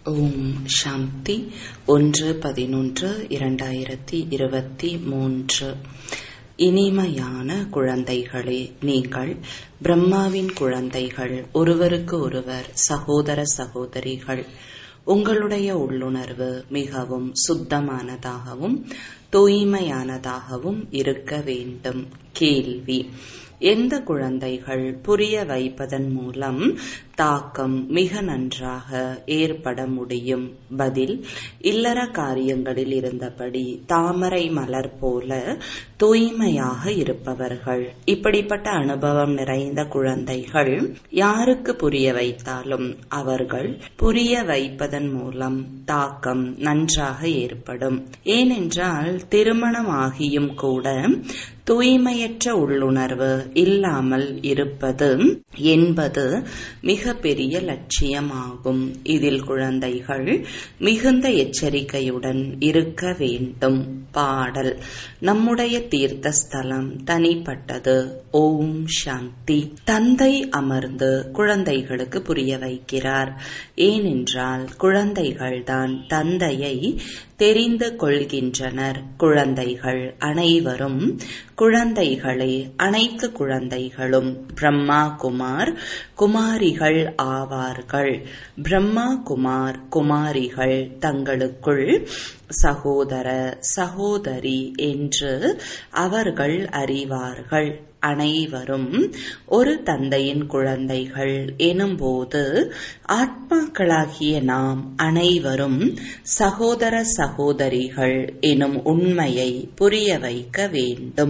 ஓம் சாந்தி ஒன்று பதினொன்று இரண்டாயிரத்தி இருபத்தி மூன்று இனிமையான குழந்தைகளே நீங்கள் பிரம்மாவின் குழந்தைகள் ஒருவருக்கு ஒருவர் சகோதர சகோதரிகள் உங்களுடைய உள்ளுணர்வு மிகவும் சுத்தமானதாகவும் தூய்மையானதாகவும் இருக்க வேண்டும் கேள்வி எந்த குழந்தைகள் புரிய வைப்பதன் மூலம் தாக்கம் மிக நன்றாக ஏற்பட முடியும் பதில் இல்லற காரியங்களில் இருந்தபடி தாமரை மலர் போல தூய்மையாக இருப்பவர்கள் இப்படிப்பட்ட அனுபவம் நிறைந்த குழந்தைகள் யாருக்கு புரிய வைத்தாலும் அவர்கள் புரிய வைப்பதன் மூலம் தாக்கம் நன்றாக ஏற்படும் ஏனென்றால் திருமணம் ஆகியும் கூட தூய்மையற்ற உள்ளுணர்வு இல்லாமல் இருப்பது என்பது மிக பெரிய லட்சியமாகும் இதில் குழந்தைகள் மிகுந்த எச்சரிக்கையுடன் இருக்க வேண்டும் பாடல் நம்முடைய தீர்த்த ஸ்தலம் தனிப்பட்டது ஓம் சாந்தி தந்தை அமர்ந்து குழந்தைகளுக்கு புரிய வைக்கிறார் ஏனென்றால் குழந்தைகள்தான் தந்தையை தெரிந்து கொள்கின்றனர் குழந்தைகள் அனைவரும் குழந்தைகளே அனைத்து குழந்தைகளும் பிரம்மா குமார் குமாரிகள் ஆவார்கள் பிரம்மா குமார் குமாரிகள் தங்களுக்குள் சகோதர சகோதரி என்று அவர்கள் அறிவார்கள் அனைவரும் ஒரு தந்தையின் குழந்தைகள் எனும்போது ஆத்மாக்களாகிய நாம் அனைவரும் சகோதர சகோதரிகள் எனும் உண்மையை புரிய வைக்க வேண்டும்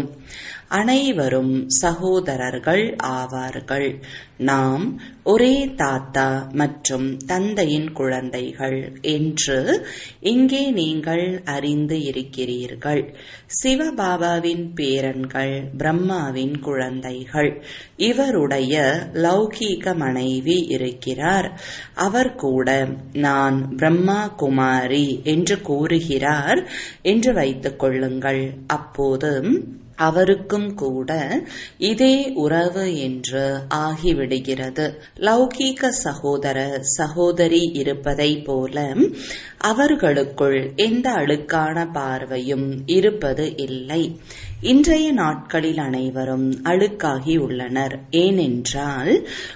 அனைவரும் சகோதரர்கள் ஆவார்கள் நாம் ஒரே தாத்தா மற்றும் தந்தையின் குழந்தைகள் என்று இங்கே நீங்கள் அறிந்து இருக்கிறீர்கள் சிவபாபாவின் பேரன்கள் பிரம்மாவின் குழந்தைகள் இவருடைய லௌகீக மனைவி இருக்கிறார் அவர் கூட நான் பிரம்மா குமாரி என்று கூறுகிறார் என்று வைத்துக் கொள்ளுங்கள் அப்போது அவருக்கும் கூட இதே உறவு என்று ஆகிவிடுகிறது லௌகீக சகோதர சகோதரி இருப்பதை போல அவர்களுக்குள் எந்த அழுக்கான பார்வையும் இருப்பது இல்லை இன்றைய நாட்களில் அனைவரும் அழுக்காகி உள்ளனர் ஏனென்றால்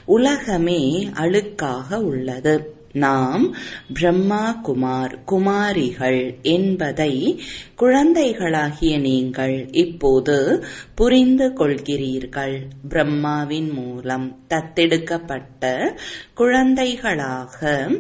உலகமே அழுக்காக உள்ளது நாம் பிரம்மா குமார் குமாரிகள் என்பதை குழந்தைகளாகிய நீங்கள் இப்போது புரிந்து கொள்கிறீர்கள் பிரம்மாவின் மூலம் தத்தெடுக்கப்பட்ட குழந்தைகளாக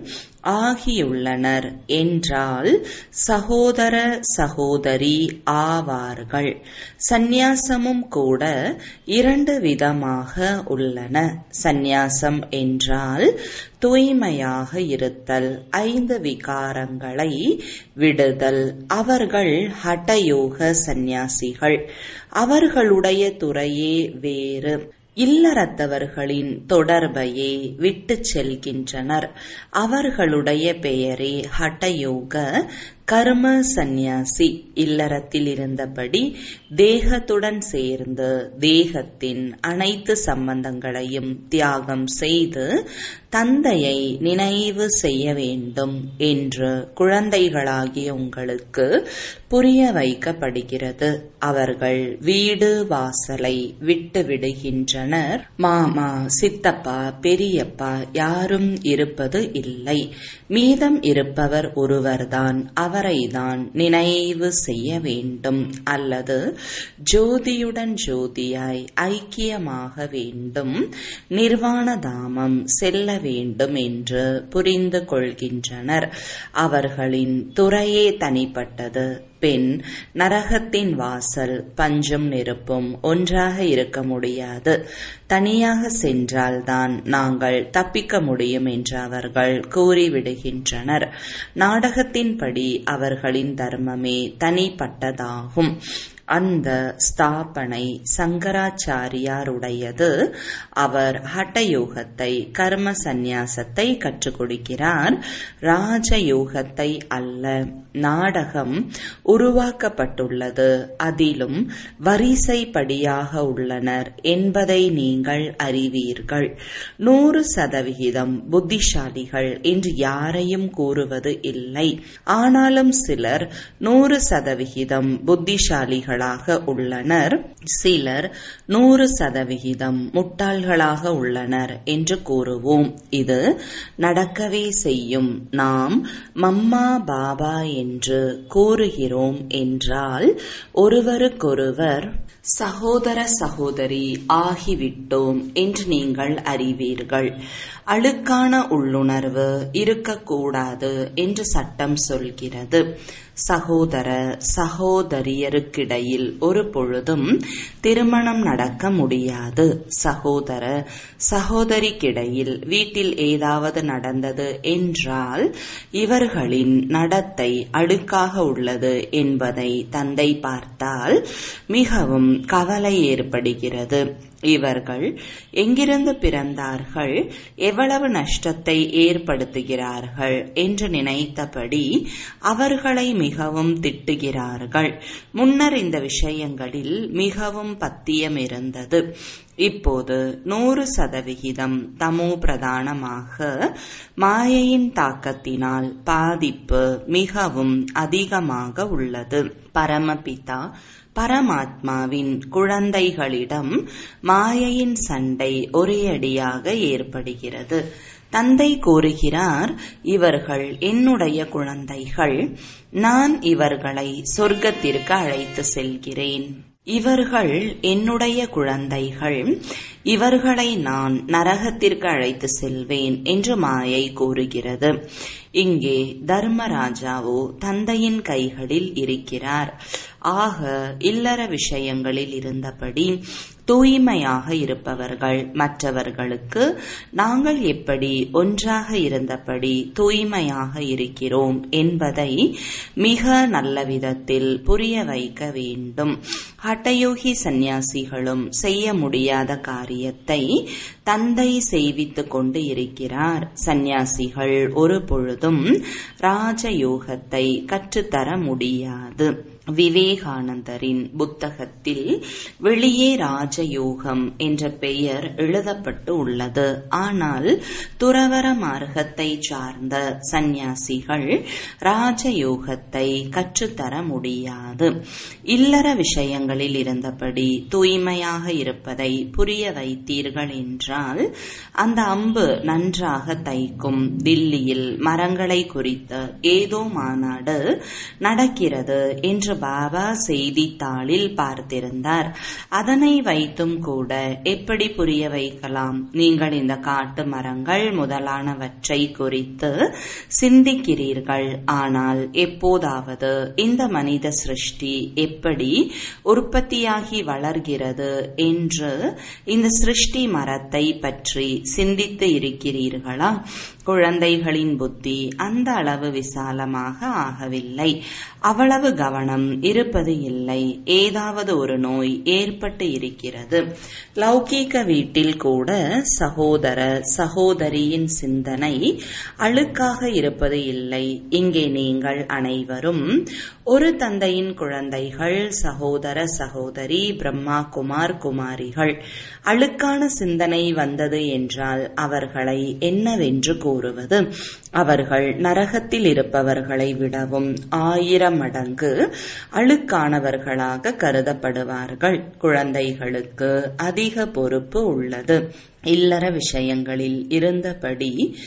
ஆகியுள்ளனர் என்றால் சகோதர சகோதரி ஆவார்கள் சந்நியாசமும் கூட இரண்டு விதமாக உள்ளன சந்நியாசம் என்றால் தூய்மையாக இருத்தல் ஐந்து விகாரங்களை விடுதல் அவர்கள் ஹட்டயோக சந்நியாசிகள் அவர்களுடைய துறையே வேறு இல்லறத்தவர்களின் தொடர்பையே விட்டு செல்கின்றனர் அவர்களுடைய பெயரே ஹட்டயோக கர்ம சந்நியாசி இல்லறத்தில் இருந்தபடி தேகத்துடன் சேர்ந்து தேகத்தின் அனைத்து சம்பந்தங்களையும் தியாகம் செய்து தந்தையை நினைவு செய்ய வேண்டும் என்று குழந்தைகளாகிய உங்களுக்கு புரிய வைக்கப்படுகிறது அவர்கள் வீடு வாசலை விட்டு விடுகின்றனர் மாமா சித்தப்பா பெரியப்பா யாரும் இருப்பது இல்லை மீதம் இருப்பவர் ஒருவர்தான் அவரைதான் நினைவு செய்ய வேண்டும் அல்லது ஜோதியுடன் ஜோதியாய் ஐக்கியமாக வேண்டும் நிர்வாண தாமம் செல்ல வேண்டும் என்று புரிந்து கொள்கின்றனர் அவர்களின் துறையே தனிப்பட்டது பெண் நரகத்தின் வாசல் பஞ்சும் நெருப்பும் ஒன்றாக இருக்க முடியாது தனியாக சென்றால்தான் நாங்கள் தப்பிக்க முடியும் என்று அவர்கள் கூறிவிடுகின்றனர் நாடகத்தின்படி அவர்களின் தர்மமே தனிப்பட்டதாகும் அந்த ஸ்தாபனை சங்கராச்சாரியாருடையது அவர் ஹட்டயோகத்தை கர்ம சந்நியாசத்தை கற்றுக் கொடுக்கிறார் ராஜயோகத்தை அல்ல நாடகம் உருவாக்கப்பட்டுள்ளது அதிலும் வரிசைப்படியாக உள்ளனர் என்பதை நீங்கள் அறிவீர்கள் நூறு சதவிகிதம் புத்திசாலிகள் என்று யாரையும் கூறுவது இல்லை ஆனாலும் சிலர் நூறு சதவிகிதம் புத்திசாலிகளாக உள்ளனர் சிலர் நூறு சதவிகிதம் முட்டாள்களாக உள்ளனர் என்று கூறுவோம் இது நடக்கவே செய்யும் நாம் மம்மா பாபா என்று கூறுகிறோம் என்றால் ஒருவருக்கொருவர் சகோதர சகோதரி ஆகிவிட்டோம் என்று நீங்கள் அறிவீர்கள் அழுக்கான உள்ளுணர்வு இருக்கக்கூடாது என்று சட்டம் சொல்கிறது சகோதர சகோதரியருக்கிடையில் ஒரு பொழுதும் திருமணம் நடக்க முடியாது சகோதர சகோதரிக்கிடையில் வீட்டில் ஏதாவது நடந்தது என்றால் இவர்களின் நடத்தை அழுக்காக உள்ளது என்பதை தந்தை பார்த்தால் மிகவும் கவலை ஏற்படுகிறது இவர்கள் எங்கிருந்து பிறந்தார்கள் எவ்வளவு நஷ்டத்தை ஏற்படுத்துகிறார்கள் என்று நினைத்தபடி அவர்களை மிகவும் திட்டுகிறார்கள் முன்னர் இந்த விஷயங்களில் மிகவும் பத்தியம் இருந்தது இப்போது நூறு சதவிகிதம் தமோ பிரதானமாக மாயையின் தாக்கத்தினால் பாதிப்பு மிகவும் அதிகமாக உள்ளது பரமபிதா பரமாத்மாவின் குழந்தைகளிடம் மாயையின் சண்டை ஒரேயடியாக ஏற்படுகிறது தந்தை கூறுகிறார் இவர்கள் என்னுடைய குழந்தைகள் நான் இவர்களை சொர்க்கத்திற்கு அழைத்து செல்கிறேன் இவர்கள் என்னுடைய குழந்தைகள் இவர்களை நான் நரகத்திற்கு அழைத்து செல்வேன் என்று மாயை கூறுகிறது இங்கே தர்மராஜாவோ தந்தையின் கைகளில் இருக்கிறார் ஆக இல்லற விஷயங்களில் இருந்தபடி தூய்மையாக இருப்பவர்கள் மற்றவர்களுக்கு நாங்கள் எப்படி ஒன்றாக இருந்தபடி தூய்மையாக இருக்கிறோம் என்பதை மிக நல்ல விதத்தில் புரிய வைக்க வேண்டும் ஹட்டயோகி சந்நியாசிகளும் செய்ய முடியாத காரியத்தை தந்தை செய்வித்துக் கொண்டு இருக்கிறார் சந்நியாசிகள் ஒரு பொழுதும் ராஜயோகத்தை கற்றுத்தர முடியாது விவேகானந்தரின் புத்தகத்தில் வெளியே ராஜயோகம் என்ற பெயர் எழுதப்பட்டு உள்ளது ஆனால் துறவர மார்க்கத்தை சார்ந்த சந்நியாசிகள் ராஜயோகத்தை கற்றுத்தர முடியாது இல்லற விஷயங்களில் இருந்தபடி தூய்மையாக இருப்பதை புரிய வைத்தீர்கள் என்றால் அந்த அம்பு நன்றாக தைக்கும் தில்லியில் மரங்களை குறித்த ஏதோ மாநாடு நடக்கிறது என்று பாபா செய்தித்தாளில் பார்த்திருந்தார் அதனை வைத்தும் கூட எப்படி புரிய வைக்கலாம் நீங்கள் இந்த காட்டு மரங்கள் முதலானவற்றை குறித்து சிந்திக்கிறீர்கள் ஆனால் எப்போதாவது இந்த மனித சிருஷ்டி எப்படி உற்பத்தியாகி வளர்கிறது என்று இந்த சிருஷ்டி மரத்தை பற்றி சிந்தித்து இருக்கிறீர்களா குழந்தைகளின் புத்தி அந்த அளவு விசாலமாக ஆகவில்லை அவ்வளவு கவனம் இருப்பது இல்லை ஏதாவது ஒரு நோய் ஏற்பட்டு இருக்கிறது லௌகீக வீட்டில் கூட சகோதர சகோதரியின் சிந்தனை அழுக்காக இருப்பது இல்லை இங்கே நீங்கள் அனைவரும் ஒரு தந்தையின் குழந்தைகள் சகோதர சகோதரி பிரம்மா குமார் குமாரிகள் அழுக்கான சிந்தனை வந்தது என்றால் அவர்களை என்னவென்று கூறுவது அவர்கள் நரகத்தில் இருப்பவர்களை விடவும் ஆயிரம் மடங்கு அழுக்கானவர்களாக கருதப்படுவார்கள் குழந்தைகளுக்கு அதிக பொறுப்பு உள்ளது இல்லற விஷயங்களில் இருந்தபடி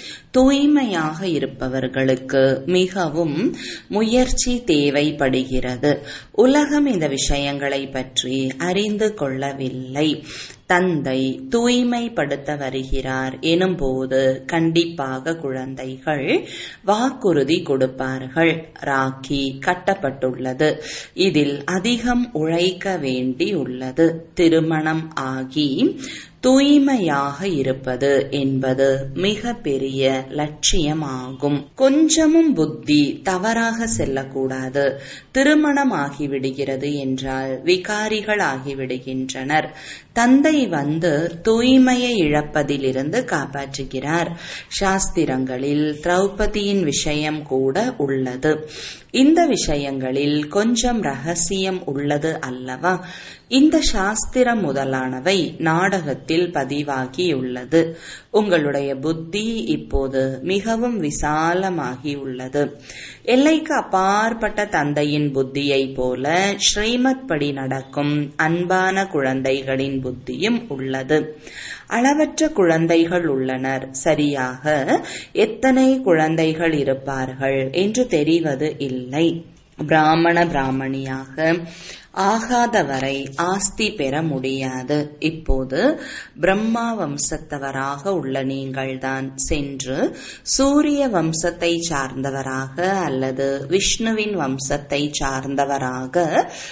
தூய்மையாக இருப்பவர்களுக்கு மிகவும் முயற்சி தேவைப்படுகிறது உலகம் இந்த விஷயங்களை பற்றி அறிந்து கொள்ளவில்லை தந்தை தூய்மைப்படுத்த வருகிறார் எனும்போது கண்டிப்பாக குழந்தைகள் வாக்குறுதி கொடுப்பார்கள் ராக்கி கட்டப்பட்டுள்ளது இதில் அதிகம் உழைக்க வேண்டி உள்ளது திருமணம் ஆகி தூய்மையாக இருப்பது என்பது மிக பெரிய லட்சியமாகும் கொஞ்சமும் புத்தி தவறாக செல்லக்கூடாது திருமணம் ஆகிவிடுகிறது என்றால் விகாரிகள் ஆகிவிடுகின்றனர் தந்தை வந்து தூய்மையை இழப்பதிலிருந்து காப்பாற்றுகிறார் சாஸ்திரங்களில் திரௌபதியின் விஷயம் கூட உள்ளது இந்த விஷயங்களில் கொஞ்சம் ரகசியம் உள்ளது அல்லவா இந்த சாஸ்திரம் முதலானவை நாடகத்தில் பதிவாகியுள்ளது உங்களுடைய புத்தி இப்போது மிகவும் விசாலமாகியுள்ளது எல்லைக்கு அப்பாற்பட்ட தந்தையின் புத்தியை போல ஸ்ரீமத் படி நடக்கும் அன்பான குழந்தைகளின் புத்தியும் உள்ளது அளவற்ற குழந்தைகள் உள்ளனர் சரியாக எத்தனை குழந்தைகள் இருப்பார்கள் என்று தெரிவது இல்லை பிராமண பிராமணியாக ஆகாதவரை ஆஸ்தி பெற முடியாது இப்போது பிரம்மா வம்சத்தவராக உள்ள நீங்கள்தான் சென்று சூரிய வம்சத்தை சார்ந்தவராக அல்லது விஷ்ணுவின் வம்சத்தை சார்ந்தவராக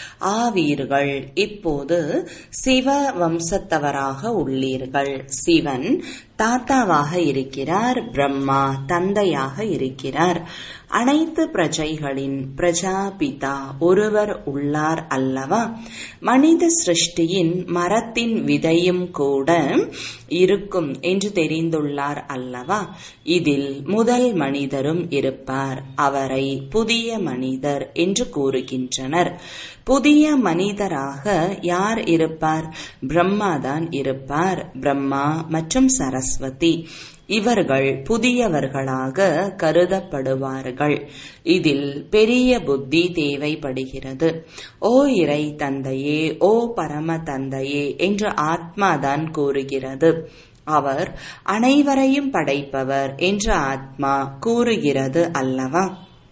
ஆவீர்கள் இப்போது சிவ வம்சத்தவராக உள்ளீர்கள் சிவன் தாத்தாவாக இருக்கிறார் பிரம்மா தந்தையாக இருக்கிறார் அனைத்து பிரஜைகளின் பிரஜாபிதா ஒருவர் உள்ளார் அல்லவா மனித சிருஷ்டியின் மரத்தின் விதையும் கூட இருக்கும் என்று தெரிந்துள்ளார் அல்லவா இதில் முதல் மனிதரும் இருப்பார் அவரை புதிய மனிதர் என்று கூறுகின்றனர் புதிய மனிதராக யார் இருப்பார் பிரம்மாதான் இருப்பார் பிரம்மா மற்றும் சரஸ்வதி இவர்கள் புதியவர்களாக கருதப்படுவார்கள் இதில் பெரிய புத்தி தேவைப்படுகிறது ஓ இறை தந்தையே ஓ பரம தந்தையே என்று ஆத்மாதான் கூறுகிறது அவர் அனைவரையும் படைப்பவர் என்று ஆத்மா கூறுகிறது அல்லவா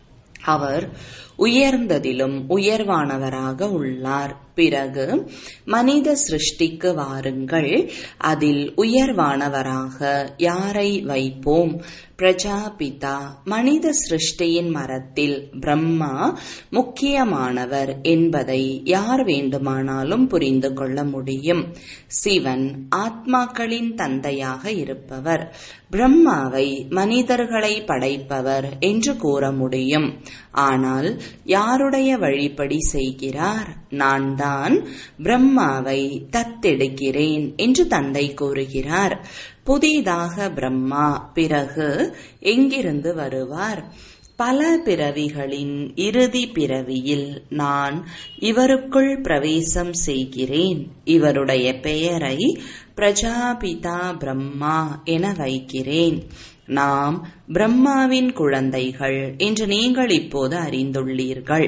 அவர் உயர்ந்ததிலும் உயர்வானவராக உள்ளார் பிறகு மனித சிருஷ்டிக்கு வாருங்கள் அதில் உயர்வானவராக யாரை வைப்போம் பிரஜாபிதா மனித சிருஷ்டியின் மரத்தில் பிரம்மா முக்கியமானவர் என்பதை யார் வேண்டுமானாலும் புரிந்து கொள்ள முடியும் சிவன் ஆத்மாக்களின் தந்தையாக இருப்பவர் பிரம்மாவை மனிதர்களை படைப்பவர் என்று கூற முடியும் ஆனால் யாருடைய வழிப்படி செய்கிறார் நான் தான் பிரம்மாவை தத்தெடுக்கிறேன் என்று தந்தை கூறுகிறார் புதிதாக பிரம்மா பிறகு எங்கிருந்து வருவார் பல பிறவிகளின் இறுதி பிறவியில் நான் இவருக்குள் பிரவேசம் செய்கிறேன் இவருடைய பெயரை பிரஜாபிதா பிரம்மா என வைக்கிறேன் நாம் பிரம்மாவின் குழந்தைகள் என்று நீங்கள் இப்போது அறிந்துள்ளீர்கள்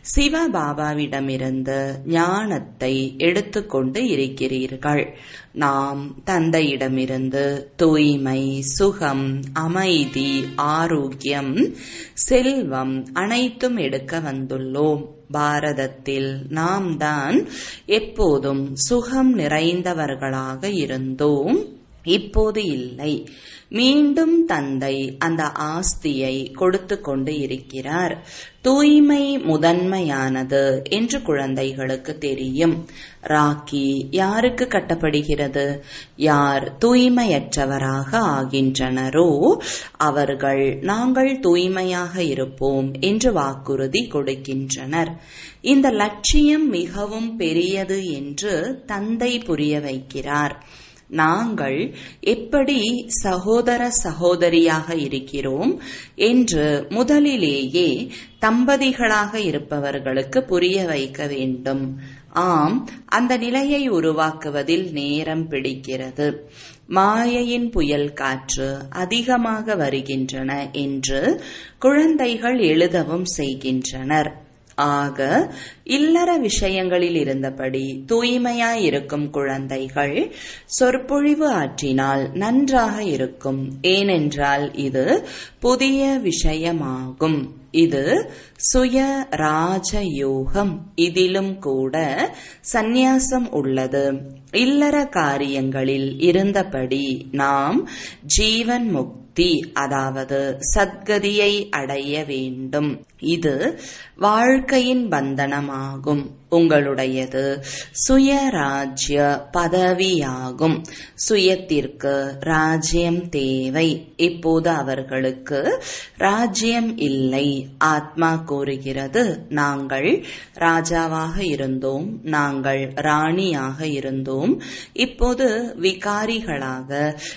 சிவபாபாவிடமிருந்து ஞானத்தை எடுத்துக்கொண்டு இருக்கிறீர்கள் நாம் தந்தையிடமிருந்து தூய்மை சுகம் அமைதி ஆரோக்கியம் செல்வம் அனைத்தும் எடுக்க வந்துள்ளோம் பாரதத்தில் நாம் தான் எப்போதும் சுகம் நிறைந்தவர்களாக இருந்தோம் இப்போது இல்லை மீண்டும் தந்தை அந்த ஆஸ்தியை கொடுத்து கொண்டு இருக்கிறார் தூய்மை முதன்மையானது என்று குழந்தைகளுக்கு தெரியும் ராக்கி யாருக்கு கட்டப்படுகிறது யார் தூய்மையற்றவராக ஆகின்றனரோ அவர்கள் நாங்கள் தூய்மையாக இருப்போம் என்று வாக்குறுதி கொடுக்கின்றனர் இந்த லட்சியம் மிகவும் பெரியது என்று தந்தை புரிய வைக்கிறார் நாங்கள் எப்படி சகோதர சகோதரியாக இருக்கிறோம் என்று முதலிலேயே தம்பதிகளாக இருப்பவர்களுக்கு புரிய வைக்க வேண்டும் ஆம் அந்த நிலையை உருவாக்குவதில் நேரம் பிடிக்கிறது மாயையின் புயல் காற்று அதிகமாக வருகின்றன என்று குழந்தைகள் எழுதவும் செய்கின்றனர் ஆக இல்லற விஷயங்களில் இருந்தபடி தூய்மையாயிருக்கும் குழந்தைகள் சொற்பொழிவு ஆற்றினால் நன்றாக இருக்கும் ஏனென்றால் இது புதிய விஷயமாகும் இது சுய ராஜயோகம் இதிலும் கூட சந்நியாசம் உள்ளது இல்லற காரியங்களில் இருந்தபடி நாம் ஜீவன் முக்தி முக்தி அதாவது சத்கதியை அடைய வேண்டும் இது வாழ்க்கையின் பந்தனமாகும் உங்களுடையது சுயராஜ்ய பதவியாகும் சுயத்திற்கு ராஜ்யம் தேவை இப்போது அவர்களுக்கு ராஜ்யம் இல்லை ஆத்மா கூறுகிறது நாங்கள் ராஜாவாக இருந்தோம் நாங்கள் ராணியாக இருந்தோம் இப்போது விகாரிகளாக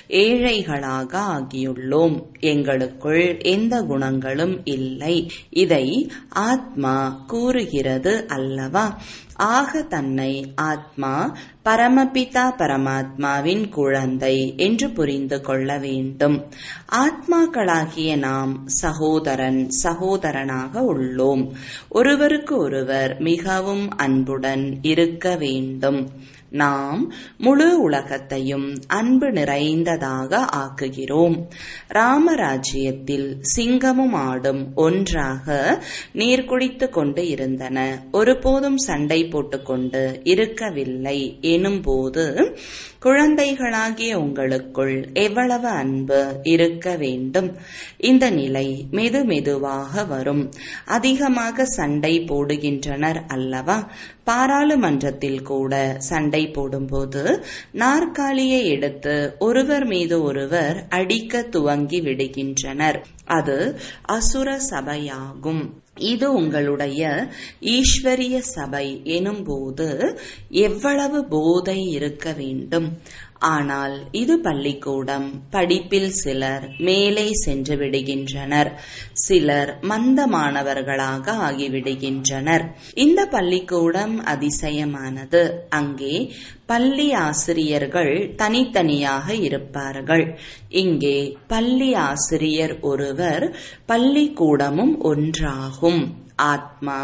ஏழைகளாக ஆகியுள்ளோம் எங்களுக்குள் எந்த குணங்களும் இல்லை இதை ஆத்மா கூறுகிறது அல்லவா ஆக தன்னை ஆத்மா பரமபிதா பரமாத்மாவின் குழந்தை என்று புரிந்து கொள்ள வேண்டும் ஆத்மாக்களாகிய நாம் சகோதரன் சகோதரனாக உள்ளோம் ஒருவருக்கு ஒருவர் மிகவும் அன்புடன் இருக்க வேண்டும் நாம் முழு உலகத்தையும் அன்பு நிறைந்ததாக ஆக்குகிறோம் ராமராஜ்யத்தில் சிங்கமும் ஆடும் ஒன்றாக நீர் குடித்து கொண்டு இருந்தன ஒருபோதும் சண்டை போட்டுக்கொண்டு இருக்கவில்லை எனும்போது குழந்தைகளாகிய உங்களுக்குள் எவ்வளவு அன்பு இருக்க வேண்டும் இந்த நிலை மெது மெதுவாக வரும் அதிகமாக சண்டை போடுகின்றனர் அல்லவா பாராளுமன்றத்தில் கூட சண்டை போடும்போது நாற்காலியை எடுத்து ஒருவர் மீது ஒருவர் அடிக்க துவங்கி விடுகின்றனர் அது அசுர சபையாகும் இது உங்களுடைய ஈஸ்வரிய சபை எனும்போது எவ்வளவு போதை இருக்க வேண்டும் ஆனால் இது பள்ளிக்கூடம் படிப்பில் சிலர் மேலே சென்று விடுகின்றனர் சிலர் மந்தமானவர்களாக ஆகிவிடுகின்றனர் இந்த பள்ளிக்கூடம் அதிசயமானது அங்கே பள்ளி ஆசிரியர்கள் தனித்தனியாக இருப்பார்கள் இங்கே பள்ளி ஆசிரியர் ஒருவர் பள்ளிக்கூடமும் ஒன்றாகும் ஆத்மா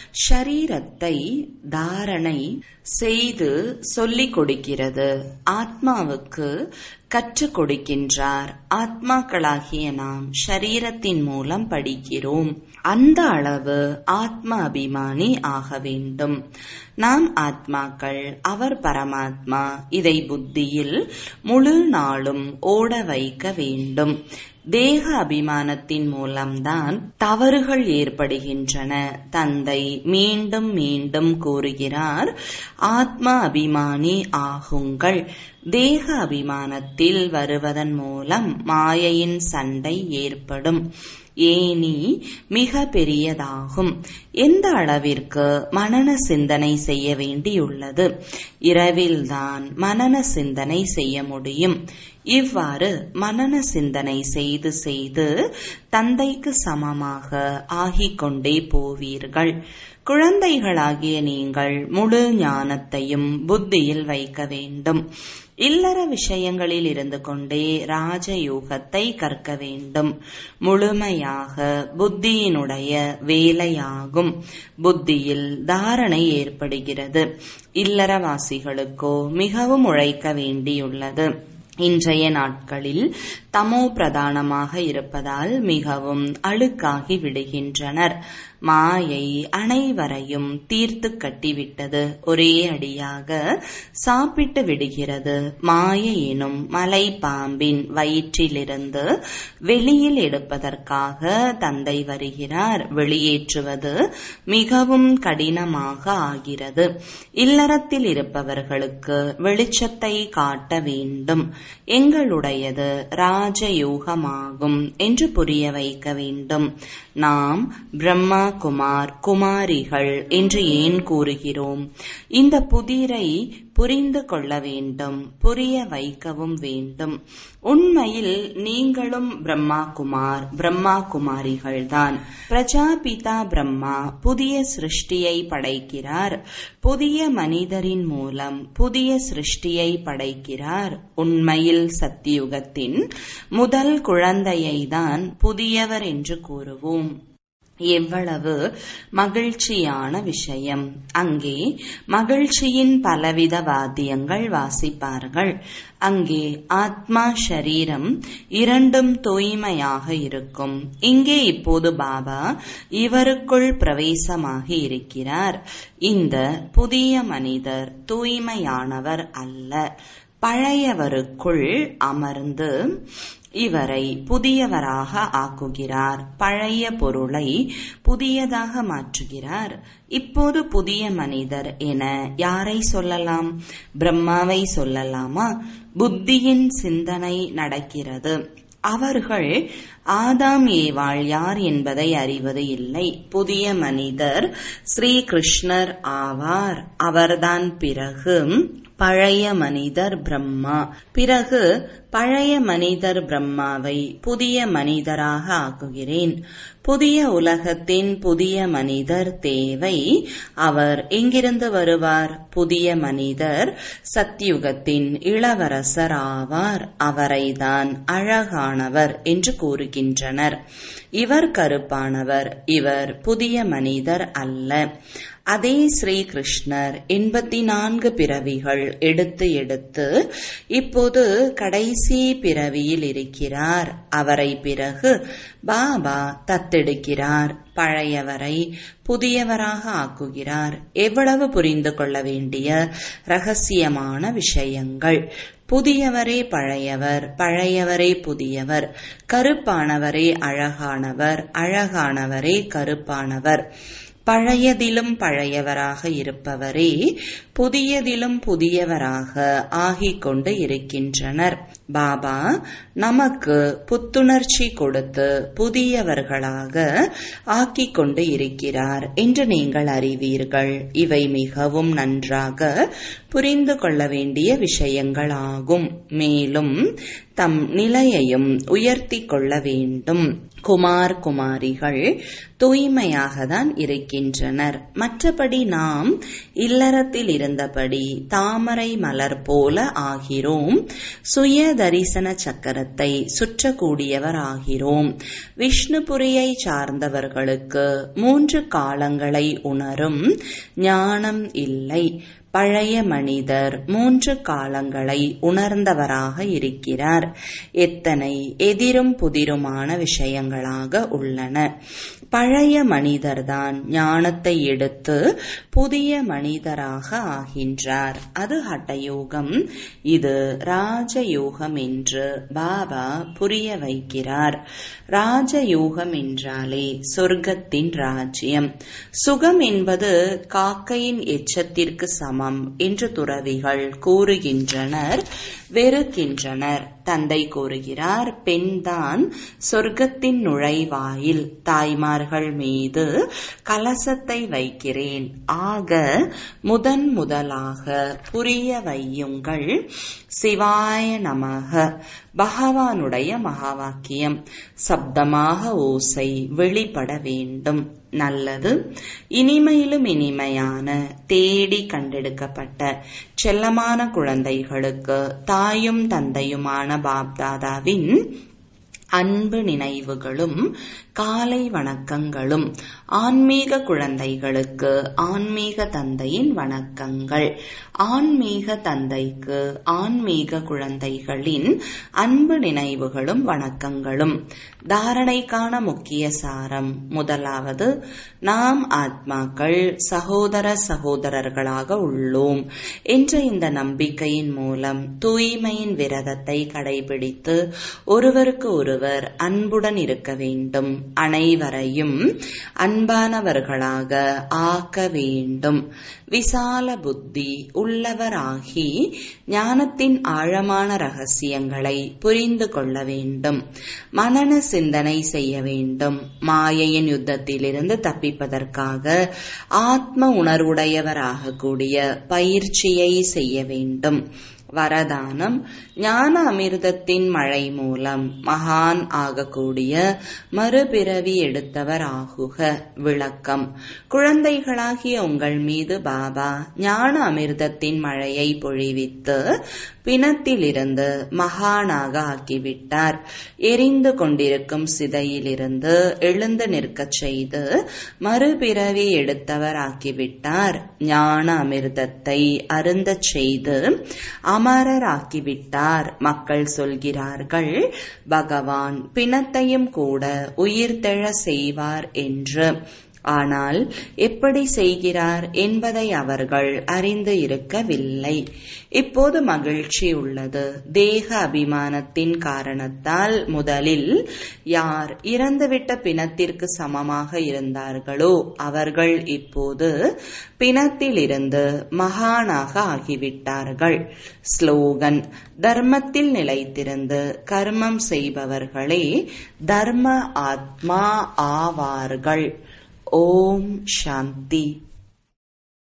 ஷரீரத்தை தாரணை செய்து சொல்லிக் கொடுக்கிறது ஆத்மாவுக்கு கற்றுக் கொடுக்கின்றார் ஆத்மாக்களாகிய நாம் ஷரீரத்தின் மூலம் படிக்கிறோம் அந்த அளவு ஆத்ம அபிமானி ஆக வேண்டும் நாம் ஆத்மாக்கள் அவர் பரமாத்மா இதை புத்தியில் முழு நாளும் ஓட வைக்க வேண்டும் தேக அபிமானத்தின் மூலம்தான் தவறுகள் ஏற்படுகின்றன தந்தை மீண்டும் மீண்டும் கூறுகிறார் ஆத்ம அபிமானி ஆகுங்கள் தேக அபிமானத்தில் வருவதன் மூலம் மாயையின் சண்டை ஏற்படும் ஏனி மிக பெரியதாகும் எந்த அளவிற்கு மனன சிந்தனை செய்ய வேண்டியுள்ளது இரவில்தான் மனன சிந்தனை செய்ய முடியும் இவ்வாறு மனன சிந்தனை செய்து செய்து தந்தைக்கு சமமாக ஆகிக் கொண்டே போவீர்கள் குழந்தைகளாகிய நீங்கள் முழு ஞானத்தையும் புத்தியில் வைக்க வேண்டும் இல்லற விஷயங்களில் இருந்து கொண்டே ராஜயோகத்தை கற்க வேண்டும் முழுமையாக புத்தியினுடைய வேலையாகும் புத்தியில் தாரணை ஏற்படுகிறது இல்லறவாசிகளுக்கோ மிகவும் உழைக்க வேண்டியுள்ளது இன்றைய நாட்களில் தமோ பிரதானமாக இருப்பதால் மிகவும் அழுக்காகி விடுகின்றனர் மாயை அனைவரையும் தீர்த்து கட்டிவிட்டது ஒரே அடியாக சாப்பிட்டு விடுகிறது மாயை எனும் மலை பாம்பின் வயிற்றிலிருந்து வெளியில் எடுப்பதற்காக தந்தை வருகிறார் வெளியேற்றுவது மிகவும் கடினமாக ஆகிறது இல்லறத்தில் இருப்பவர்களுக்கு வெளிச்சத்தை காட்ட வேண்டும் எங்களுடையது ராஜயோகமாகும் என்று புரிய வைக்க வேண்டும் நாம் பிரம்மா குமார் குமாரிகள் என்று ஏன் கூறுகிறோம் இந்த புதிரை புரிந்து கொள்ள வேண்டும் புரிய வைக்கவும் வேண்டும் உண்மையில் நீங்களும் பிரம்மா குமார் பிரம்மா குமாரிகள்தான் பிரஜாபிதா பிரம்மா புதிய சிருஷ்டியை படைக்கிறார் புதிய மனிதரின் மூலம் புதிய சிருஷ்டியை படைக்கிறார் உண்மையில் சத்தியுகத்தின் முதல் குழந்தையை தான் புதியவர் என்று கூறுவோம் எவ்வளவு மகிழ்ச்சியான விஷயம் அங்கே மகிழ்ச்சியின் பலவித வாத்தியங்கள் வாசிப்பார்கள் அங்கே ஆத்மா ஷரீரம் இரண்டும் தூய்மையாக இருக்கும் இங்கே இப்போது பாபா இவருக்குள் பிரவேசமாகி இருக்கிறார் இந்த புதிய மனிதர் தூய்மையானவர் அல்ல பழையவருக்குள் அமர்ந்து இவரை புதியவராக ஆக்குகிறார் பழைய பொருளை புதியதாக மாற்றுகிறார் இப்போது புதிய மனிதர் என யாரை சொல்லலாம் பிரம்மாவை சொல்லலாமா புத்தியின் சிந்தனை நடக்கிறது அவர்கள் ஆதாம் ஏவாள் யார் என்பதை அறிவது இல்லை புதிய மனிதர் ஸ்ரீ கிருஷ்ணர் ஆவார் அவர்தான் பிறகு பழைய மனிதர் பிரம்மா பிறகு பழைய மனிதர் பிரம்மாவை புதிய மனிதராக ஆக்குகிறேன் புதிய உலகத்தின் புதிய மனிதர் தேவை அவர் எங்கிருந்து வருவார் புதிய மனிதர் சத்யுகத்தின் இளவரசர் ஆவார் அவரைதான் அழகானவர் என்று கூறுகின்றனர் இவர் கருப்பானவர் இவர் புதிய மனிதர் அல்ல அதே ஸ்ரீ கிருஷ்ணர் எண்பத்தி நான்கு பிறவிகள் எடுத்து எடுத்து இப்போது கடைசி பிறவியில் இருக்கிறார் அவரை பிறகு பாபா தத்தெடுக்கிறார் பழையவரை புதியவராக ஆக்குகிறார் எவ்வளவு புரிந்து கொள்ள வேண்டிய ரகசியமான விஷயங்கள் புதியவரே பழையவர் பழையவரே புதியவர் கருப்பானவரே அழகானவர் அழகானவரே கருப்பானவர் பழையதிலும் பழையவராக இருப்பவரே புதியதிலும் புதியவராக ஆகிக் கொண்டு இருக்கின்றனர் பாபா நமக்கு புத்துணர்ச்சி கொடுத்து புதியவர்களாக ஆக்கிக் கொண்டு இருக்கிறார் என்று நீங்கள் அறிவீர்கள் இவை மிகவும் நன்றாக புரிந்து கொள்ள வேண்டிய விஷயங்களாகும் மேலும் தம் நிலையையும் உயர்த்தி கொள்ள வேண்டும் குமார் குமாரிகள் தூய்மையாக தான் இருக்கின்றனர் மற்றபடி நாம் இல்லறத்தில் இருந்தபடி தாமரை மலர் போல ஆகிறோம் சுய தரிசன சக்கரத்தை சுற்றக்கூடியவர் ஆகிறோம் விஷ்ணுபுரியை சார்ந்தவர்களுக்கு மூன்று காலங்களை உணரும் ஞானம் இல்லை பழைய மனிதர் மூன்று காலங்களை உணர்ந்தவராக இருக்கிறார் எத்தனை எதிரும் புதிருமான விஷயங்களாக உள்ளன பழைய மனிதர்தான் ஞானத்தை எடுத்து புதிய மனிதராக ஆகின்றார் அது ஹட்டயோகம் இது ராஜயோகம் என்று பாபா புரிய வைக்கிறார் ராஜயோகம் என்றாலே சொர்க்கத்தின் ராஜ்யம் சுகம் என்பது காக்கையின் எச்சத்திற்கு சமம் என்று துறவிகள் கூறுகின்றனர் வெறுக்கின்றனர் தந்தை கூறுகிறார் பெண்தான் சொர்க்கத்தின் நுழைவாயில் தாய்மார்கள் மீது கலசத்தை வைக்கிறேன் ஆக முதன் முதலாக புரிய வையுங்கள் சிவாய நமக பகவானுடைய மகா வாக்கியம் சப்தமாக ஓசை வெளிப்பட வேண்டும் நல்லது இனிமையிலும் இனிமையான தேடி கண்டெடுக்கப்பட்ட செல்லமான குழந்தைகளுக்கு தாயும் தந்தையுமான பாப்தாதாவின் அன்பு நினைவுகளும் காலை வணக்கங்களும் ஆன்மீக குழந்தைகளுக்கு ஆன்மீக தந்தையின் வணக்கங்கள் ஆன்மீக தந்தைக்கு ஆன்மீக குழந்தைகளின் அன்பு நினைவுகளும் வணக்கங்களும் தாரணைக்கான முக்கிய சாரம் முதலாவது நாம் ஆத்மாக்கள் சகோதர சகோதரர்களாக உள்ளோம் என்ற இந்த நம்பிக்கையின் மூலம் தூய்மையின் விரதத்தை கடைபிடித்து ஒருவருக்கு ஒருவர் அன்புடன் இருக்க வேண்டும் அனைவரையும் அன்பானவர்களாக ஆக்க வேண்டும் விசால புத்தி உள்ளவராகி ஞானத்தின் ஆழமான ரகசியங்களை புரிந்து கொள்ள வேண்டும் மனன சிந்தனை செய்ய வேண்டும் மாயையின் யுத்தத்திலிருந்து தப்பிப்பதற்காக ஆத்ம உணர்வுடையவராக கூடிய பயிற்சியை செய்ய வேண்டும் வரதானம் ஞான அமிர்தத்தின் மழை மூலம் மகான் ஆகக்கூடிய மறுபிறவி எடுத்தவர் ஆகுக விளக்கம் குழந்தைகளாகிய உங்கள் மீது பாபா ஞான அமிர்தத்தின் மழையை பொழிவித்து பிணத்திலிருந்து மகானாக ஆக்கிவிட்டார் எரிந்து கொண்டிருக்கும் சிதையிலிருந்து எழுந்து நிற்கச் செய்து மறுபிறவி எடுத்தவர் ஆக்கிவிட்டார் ஞான அமிர்தத்தை அருந்தச் செய்து அமரராக்கிவிட்டார் மக்கள் சொல்கிறார்கள் பகவான் பிணத்தையும் கூட உயிர்த்தெழ செய்வார் என்று ஆனால் எப்படி செய்கிறார் என்பதை அவர்கள் அறிந்து இருக்கவில்லை இப்போது மகிழ்ச்சி உள்ளது தேக அபிமானத்தின் காரணத்தால் முதலில் யார் இறந்துவிட்ட பிணத்திற்கு சமமாக இருந்தார்களோ அவர்கள் இப்போது பிணத்திலிருந்து மகானாக ஆகிவிட்டார்கள் ஸ்லோகன் தர்மத்தில் நிலைத்திருந்து கர்மம் செய்பவர்களே தர்ம ஆத்மா ஆவார்கள் ஓம் சாந்தி